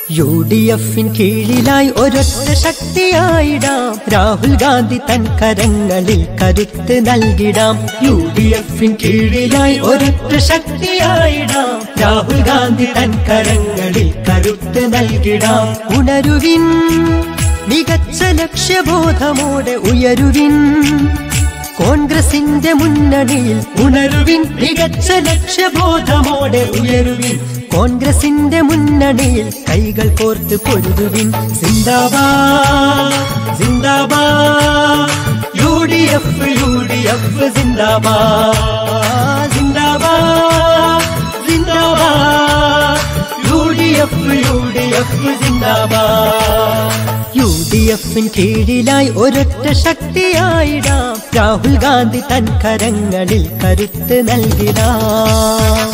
U D എഫിൻ കീഴിലായി ഒരൊറ്റ ശക്തിയായിടാം രാഹുൽ ഗാന്ധി തൻ കരങ്ങളിൽ കരുത്ത് നൽകിടാം യു ഡി എഫിൻ കീഴിലായി ഒരൊറ്റ ശക്തിയായിടാം രാഹുൽ ഗാന്ധി തൻ കരങ്ങളിൽ കരുത്ത് നൽകിടാം ഉണരുവിൻ മികച്ച ലക്ഷ്യബോധമോടെ ഉയരുവിൻ കോൺഗ്രസിന്റെ മുന്നണിയിൽ ഉണരുവിൻ മികച്ച ലക്ഷ്യബോധമോടെ ഉയരുവിൻ കോൺഗ്രസിന്റെ മുന്നണിയിൽ കൈകൾ കോർത്ത് പൊരുതുവിൻ സിന്ദാബാദ് സിന്ദാബാദ് U D F U D F സിന്ദാബാദ് സിന്ദാബാദ് സിന്ദാബാദ് U D F U D F സിന്ദാബാദ് യു ഡി എഫിൻ കീഴിലായി ഒരൊറ്റ ശക്തിയായിടാം രാഹുൽ ഗാന്ധി തൻ കരങ്ങളിൽ കരുത്ത് നൽകിടാം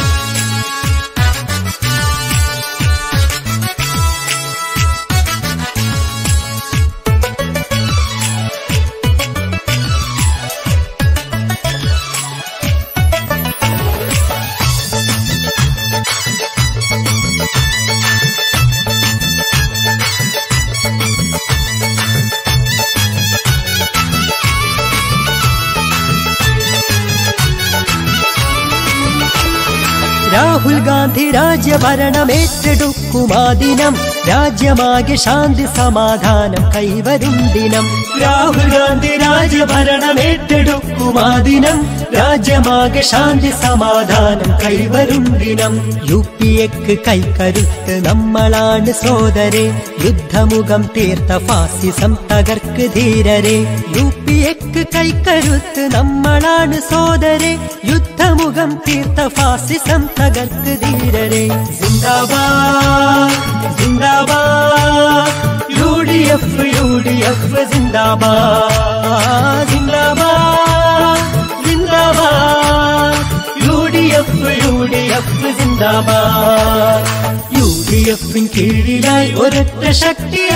രാഹുൽ ഗാന്ധി രാജ്യഭരണമേറ്റെടുക്കുമാ ദിനം രാജ്യമാകെ ശാന്തി സമാധാനം കൈവരും ദിനം രാഹുൽ ഗാന്ധി രാജ്യഭരണമേറ്റെടുക്കുമാ ദിനം രാജ്യമാകെ ശാന്തി സമാധാനം കൈവരും ദിനം യു പി എക്ക് കൈക്കരുത്ത് നമ്മളാണ് സോദരെ യുദ്ധമുഖം തീർത്ത ഫാസിസം തകർക്ക് ധീരരെ യു പി എക്ക് കൈക്കരുത്ത് നമ്മളാണ് സോദരെ യുദ്ധമുഖം തീർത്ത ഫാസിസം തകർക്ക് ധീരരെ സിന്ദാബാദ് സിന്ദാബാദ് U D F U D F സിന്ദാബാദ് സിന്ദാബാദ് സിന്ദാബാദ് U D F U D F സിന്ദാബാദ് യു ഡി എഫിൻ കീഴിലായി ഒരൊറ്റ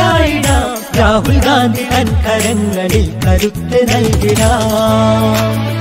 ശക്തിയായിടാം രാഹുൽ ഗാന്ധി തൻ കരങ്ങളിൽ കരുത്ത് നൽകിടാം